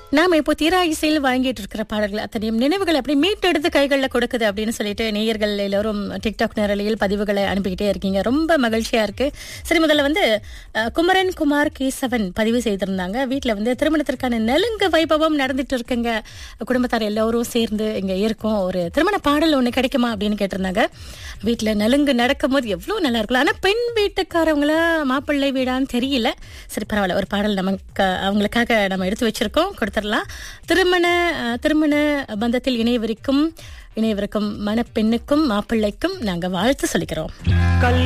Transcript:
நாம இப்போ தீரா இசையில் வாங்கிட்டு இருக்கிற பாடல்கள் அத்தனையும் நினைவுகள் அப்படி மீட்டெடுத்து கைகளில் கொடுக்குது அப்படின்னு சொல்லிட்டு நேயர்கள் எல்லாரும் டிக்டாக் நேரலையில் பதிவுகளை அனுப்பிக்கிட்டே இருக்கீங்க ரொம்ப மகிழ்ச்சியா இருக்கு சரி முதல்ல வந்து அஹ், குமரன் குமார் கேசவன் பதிவு செய்திருந்தாங்க வீட்டில் வந்து திருமணத்திற்கான நெலுங்கு வைபவம் நடந்துட்டு இருக்குங்க குடும்பத்தார் எல்லோரும் சேர்ந்து இங்க இருக்கோம் ஒரு திருமண பாடல் ஒண்ணு கிடைக்குமா அப்படின்னு கேட்டிருந்தாங்க வீட்டுல நலுங்கு நடக்கும் போது எவ்வளவு நல்லா இருக்கும் ஆனா பெண் வீட்டுக்காரவங்களா மாப்பிள்ளை வீடான்னு தெரியல சரி பரவாயில்ல ஒரு பாடல் நமக்கு அவங்களுக்காக நம்ம எடுத்து வச்சிருக்கோம் கொடுத்துடலாம் திருமண அஹ், திருமண பந்தத்தில் இணையவருக்கும் இணையவருக்கும் மணப்பெண்ணுக்கும் மாப்பிள்ளைக்கும் நாங்க வாழ்த்து சொல்லிக்கிறோம் கல்